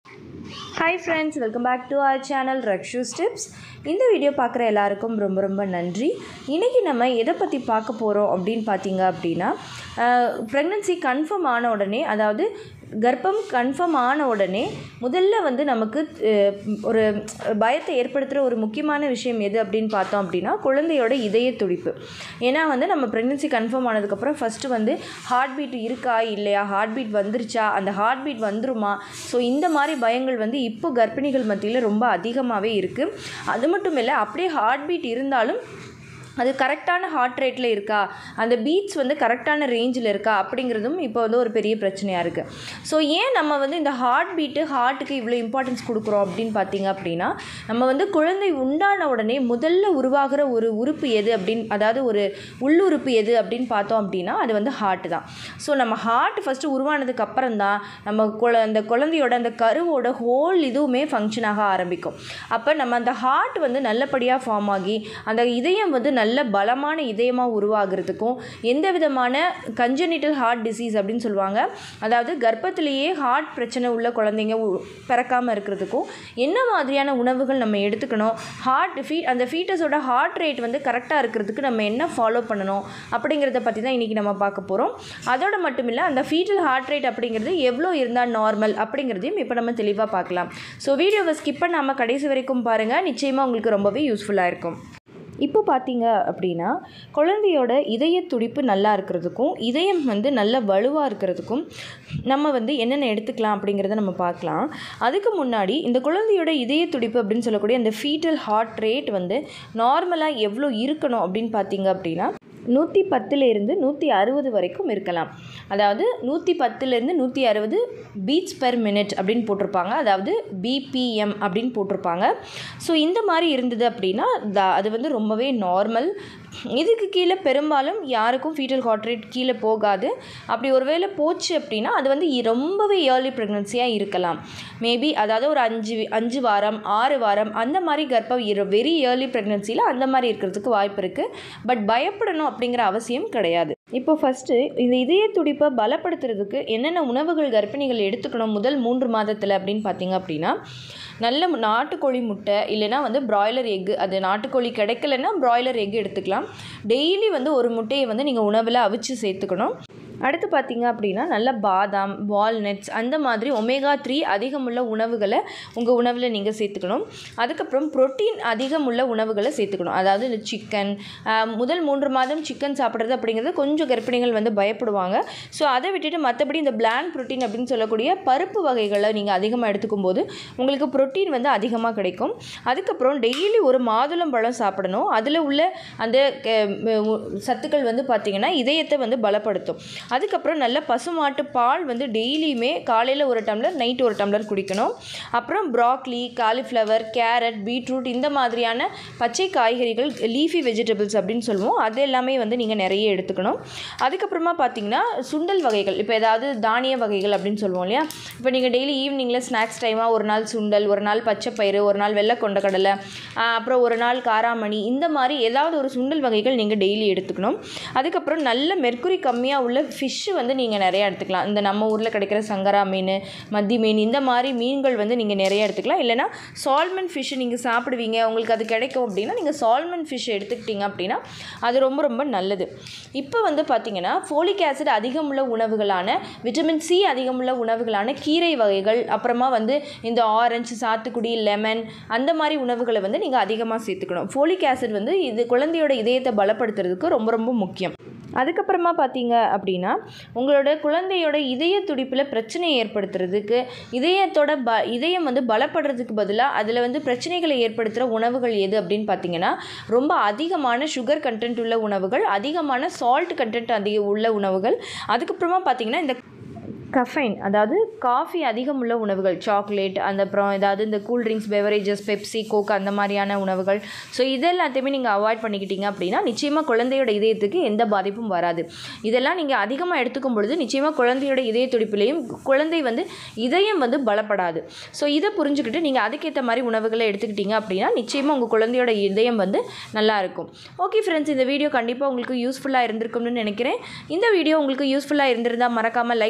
hi friends welcome back to our channel Rakshu tips இந்த video பார்க்குற எல்லாருக்கும் ரொம்ப ரொம்ப நன்றி இன்றைக்கி நம்ம எதை பற்றி பார்க்க போகிறோம் அப்படின்னு பார்த்தீங்க அப்படின்னா ப்ரெக்னன்சி கன்ஃபார்ம் ஆன உடனே அதாவது கர்ப்பம் கன்ஃபார்ம் ஆன உடனே முதல்ல வந்து நமக்கு அஹ், ஒரு பயத்தை ஏற்படுத்துகிற ஒரு முக்கியமான விஷயம் எது அப்படின்னு பார்த்தோம் அப்படின்னா குழந்தையோட இதய துடிப்பு ஏன்னா வந்து நம்ம ப்ரெக்னன்சி கன்ஃபார்ம் ஆனதுக்கப்புறம் ஃபஸ்ட்டு வந்து ஹார்ட் பீட் இருக்கா இல்லையா ஹார்ட் பீட் வந்துருச்சா அந்த ஹார்ட் பீட் வந்துருமா ஸோ இந்த மாதிரி பயங்கள் வந்து இப்போ கர்ப்பிணிகள் மத்தியில் ரொம்ப அதிகமாகவே இருக்குது அது மட்டும் இல்லை அப்படியே ஹார்ட் பீட் இருந்தாலும் அது கரெக்டான ஹார்ட் ரேட்டில் இருக்கா அந்த பீட்ஸ் வந்து கரெக்டான ரேஞ்சில் இருக்கா அப்படிங்கிறதும் இப்போ வந்து ஒரு பெரிய பிரச்சனையாக இருக்குது ஸோ ஏன் நம்ம வந்து இந்த ஹார்ட் பீட்டு ஹார்ட்டுக்கு இவ்வளோ இம்பார்ட்டன்ஸ் கொடுக்குறோம் அப்படின்னு பார்த்தீங்க அப்படின்னா நம்ம வந்து குழந்தை உண்டான உடனே முதல்ல உருவாகிற ஒரு உறுப்பு எது அப்படின்னு அதாவது ஒரு உள்ளுறுப்பு எது அப்படின்னு பார்த்தோம் அப்படின்னா அது வந்து ஹார்ட் தான் ஸோ நம்ம ஹார்ட் ஃபஸ்ட்டு உருவானதுக்கு அப்புறம் தான் நம்ம குழ அந்த குழந்தையோட அந்த கருவோட ஹோல் இதுவுமே ஃபங்க்ஷன் ஆக ஆரம்பிக்கும் அப்போ நம்ம அந்த ஹார்ட் வந்து நல்லபடியாக ஃபார்ம் ஆகி அந்த இதயம் வந்து நல்ல பலமான இதயமாக உருவாகிறதுக்கும் எந்த விதமான கஞ்சனிட்டல் ஹார்ட் டிசீஸ் அப்படின்னு சொல்லுவாங்க அதாவது கர்ப்பத்திலேயே ஹார்ட் பிரச்சனை உள்ள குழந்தைங்க உ- பிறக்காம இருக்கிறதுக்கும் என்ன மாதிரியான உணவுகள் நம்ம எடுத்துக்கணும் ஹார்ட் ஃபீ அந்த ஃபீட்டஸோட ஹார்ட் ரேட் வந்து கரெக்டாக இருக்கிறதுக்கு நம்ம என்ன ஃபாலோ பண்ணணும் அப்படிங்கிறத பற்றி தான் இன்றைக்கி நம்ம பார்க்க போகிறோம் அதோட மட்டும் இல்லை அந்த ஃபீட்டல் ஹார்ட் ரேட் அப்படிங்கிறது எவ்வளோ இருந்தால் நார்மல் அப்படிங்கிறதையும் இப்போ நம்ம தெளிவாக பார்க்கலாம் ஸோ வீடியோவை ஸ்கிப் பண்ணாமல் கடைசி வரைக்கும் பாருங்கள் நிச்சயமாக உங்களுக்கு ரொம்பவே யூஸ்ஃபுல்லாக இருக்கும் இப்போ பார்த்தீங்க அப்படின்னா குழந்தையோட இதய துடிப்பு நல்லா இருக்கிறதுக்கும் இதயம் வந்து நல்ல வலுவாக இருக்கிறதுக்கும் நம்ம வந்து என்னென்ன எடுத்துக்கலாம் அப்படிங்கிறத நம்ம பார்க்கலாம் அதுக்கு முன்னாடி இந்த குழந்தையோட இதய துடிப்பு அப்படின்னு சொல்லக்கூடிய அந்த ஃபீட்டல் ஹார்ட் ரேட் வந்து நார்மலாக எவ்வளோ இருக்கணும் அப்படின்னு பார்த்தீங்க அப்படின்னா நூற்றி பத்துலேருந்து நூற்றி அறுபது வரைக்கும் இருக்கலாம் அதாவது நூற்றி பத்துலேருந்து நூற்றி அறுபது பீட்ஸ் பெர் மினிட் அப்படின்னு போட்டிருப்பாங்க அதாவது பிபிஎம் அப்படின்னு போட்டிருப்பாங்க ஸோ இந்த மாதிரி இருந்தது அப்படின்னா த- அது வந்து ரொம்பவே நார்மல் இதுக்கு கீழே பெரும்பாலும் யாருக்கும் ஃபீட்டல் ஹார்ட் ரேட் கீழே போகாது அப்படி ஒருவேளை போச்சு அப்படின்னா அது வந்து இ- ரொம்பவே ஏர்லி ப்ரெக்னன்சியாக இருக்கலாம் மேபி அதாவது ஒரு அஞ்சு அஞ்சு வாரம் ஆறு வாரம் அந்த மாதிரி கர்ப்பம் வெரி ஏர்லி ப்ரெக்னன்சியில் அந்த மாதிரி இருக்கிறதுக்கு வாய்ப்பு இருக்குது பட் பயப்படணும் அப்படிங்கிற அவசியம் கிடையாது இப்போ ஃபஸ்ட்டு இந்த இதய துடிப்பை பலப்படுத்துறதுக்கு என்னென்ன உணவுகள் கர்ப்பிணிகள் எடுத்துக்கணும் முதல் மூன்று மாதத்தில் அப்படின்னு பார்த்தீங்க அப்படின்னா நல்ல மு- நாட்டுக்கோழி முட்டை இல்லைன்னா வந்து பிராய்லர் எக்கு அது நாட்டுக்கோழி கிடைக்கலன்னா பிராய்லர் எக் எடுத்துக்கலாம் டெய்லி வந்து ஒரு முட்டையை வந்து நீங்கள் உணவில் அவிச்சு சேர்த்துக்கணும் அடுத்து பார்த்தீங்க அப்படின்னா நல்ல பாதாம் வால்நட்ஸ் அந்த மாதிரி ஒமேகா த்ரீ அதிகமுள்ள உணவுகளை உங்கள் உணவில் நீங்கள் சேர்த்துக்கணும் அதுக்கப்புறம் புரோட்டீன் அதிகமுள்ள உணவுகளை சேர்த்துக்கணும் அதாவது இந்த சிக்கன் முதல் மூன்று மாதம் சிக்கன் சாப்பிட்றது அப்படிங்கிறது கொஞ்சம் கர்ப்பிணிகள் வந்து பயப்படுவாங்க ஸோ அதை விட்டுட்டு மற்றபடி இந்த பிளான் புரோட்டீன் அப்படின்னு சொல்லக்கூடிய பருப்பு வகைகளை நீங்கள் அதிகமாக எடுத்துக்கும் போது உங்களுக்கு புரோட்டீன் வந்து அதிகமாக கிடைக்கும் அதுக்கப்புறம் டெய்லி ஒரு மாதுளம்பழம் சாப்பிடணும் அதில் உள்ள அந்த க- ம- உ- சத்துக்கள் வந்து பார்த்திங்கன்னா இதயத்தை வந்து பலப்படுத்தும் அதுக்கப்புறம் நல்ல பசுமாட்டு பால் வந்து டெய்லியுமே காலையில் ஒரு டம்ளர் நைட்டு ஒரு டம்ளர் குடிக்கணும் அப்புறம் ப்ராக்லி காலிஃப்ளவர் கேரட் பீட்ரூட் இந்த மாதிரியான பச்சை காய்கறிகள் லீஃபி வெஜிடபிள்ஸ் அப்படின்னு சொல்லுவோம் அது எல்லாமே வந்து நீங்கள் நிறைய எடுத்துக்கணும் அதுக்கப்புறமா பார்த்தீங்கன்னா சுண்டல் வகைகள் இப்போ ஏதாவது தானிய வகைகள் அப்படின்னு சொல்லுவோம் இல்லையா இப்போ நீங்கள் டெய்லி ஈவினிங்கில் ஸ்நாக்ஸ் டைமாக ஒரு நாள் சுண்டல் ஒரு நாள் பச்சைப்பயிறு ஒரு நாள் வெள்ளை கொண்டக்கடலை ஆஹ் அப்புறம் ஒரு நாள் காராமணி இந்த மாதிரி ஏதாவது ஒரு சுண்டல் வகைகள் நீங்கள் டெய்லி எடுத்துக்கணும் அதுக்கப்புறம் நல்ல மெர்க்குரி கம்மியாக உள்ள ஃபிஷ்ஷு வந்து நீங்கள் நிறையா எடுத்துக்கலாம் இந்த நம்ம ஊரில் கிடைக்கிற சங்கரா மீன் மத்தி மீன் இந்த மாதிரி மீன்கள் வந்து நீங்கள் நிறைய எடுத்துக்கலாம் இல்லைனா சால்மன் ஃபிஷ்ஷு நீங்கள் சாப்பிடுவீங்க உங்களுக்கு அது கிடைக்கும் அப்படின்னா நீங்கள் சால்மன் ஃபிஷ் எடுத்துக்கிட்டீங்க அப்படின்னா அது ரொம்ப ரொம்ப நல்லது இப்போ வந்து பார்த்தீங்கன்னா ஃபோலிக் ஆசிட் அதிகமுள்ள உணவுகளான விட்டமின் சி அதிகமுள்ள உணவுகளான கீரை வகைகள் அப்புறமா வந்து இந்த ஆரஞ்சு சாத்துக்குடி லெமன் அந்த மாதிரி உணவுகளை வந்து நீங்கள் அதிகமாக சேர்த்துக்கணும் ஃபோலிக் ஆசிட் வந்து இது குழந்தையோட இதயத்தை பலப்படுத்துறதுக்கு ரொம்ப ரொம்ப முக்கியம் அதுக்கப்புறமா பார்த்தீங்க அப்படின்னா உங்களோட குழந்தையோட இதய துடிப்பில் பிரச்சனையை ஏற்படுத்துறதுக்கு இதயத்தோட ப இதயம் வந்து பலப்படுறதுக்கு பதிலாக அதில் வந்து பிரச்சனைகளை ஏற்படுத்துகிற உணவுகள் எது அப்படின்னு பார்த்தீங்கன்னா ரொம்ப அதிகமான சுகர் கண்டென்ட் உள்ள உணவுகள் அதிகமான சால்ட் கண்டென்ட் அதிக உள்ள உணவுகள் அதுக்கப்புறமா பார்த்தீங்கன்னா இந்த கஃபைன் அதாவது காஃபி அதிகம் உள்ள உணவுகள் சாக்லேட் அந்த அப்புறம் ஏதாவது இந்த cool drinks beverages Pepsi Coke அந்த மாதிரியான உணவுகள் ஸோ இது எல்லாத்தையுமே நீங்கள் அவாய்ட் பண்ணிக்கிட்டீங்க அப்படின்னா நிச்சயமாக குழந்தையோட இதயத்துக்கு எந்த பாதிப்பும் வராது இதெல்லாம் நீங்கள் அதிகமாக எடுத்துக்கும் பொழுது நிச்சயமாக குழந்தையோட இதய துடிப்பிலையும் குழந்தை வந்து இதயம் வந்து பலப்படாது ஸோ இதை புரிஞ்சுக்கிட்டு நீங்கள் அதுக்கேற்ற மாதிரி உணவுகளை எடுத்துக்கிட்டீங்க அப்படின்னா நிச்சயமாக உங்கள் குழந்தையோட இதயம் வந்து நல்லா இருக்கும் ஓகே ஃப்ரெண்ட்ஸ் இந்த வீடியோ கண்டிப்பாக உங்களுக்கு யூஸ்ஃபுல்லாக இருந்திருக்கும்னு நினைக்கிறேன் இந்த வீடியோ உங்களுக்கு யூஸ்ஃபுல்லாக இருந்திருந்தால் மறக்காமல் லைக் பண்ணுங்கள்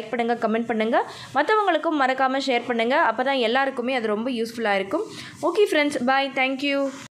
கமெண்ட் பண்ணுங்கள் மற்றவங்களுக்கும் மறக்காமல் ஷேர் பண்ணுங்கள் அப்போ தான் எல்லாருக்குமே அது ரொம்ப யூஸ்ஃபுல்லாக இருக்கும் ஓகே ஃப்ரெண்ட்ஸ் பாய் தேங்க்யூ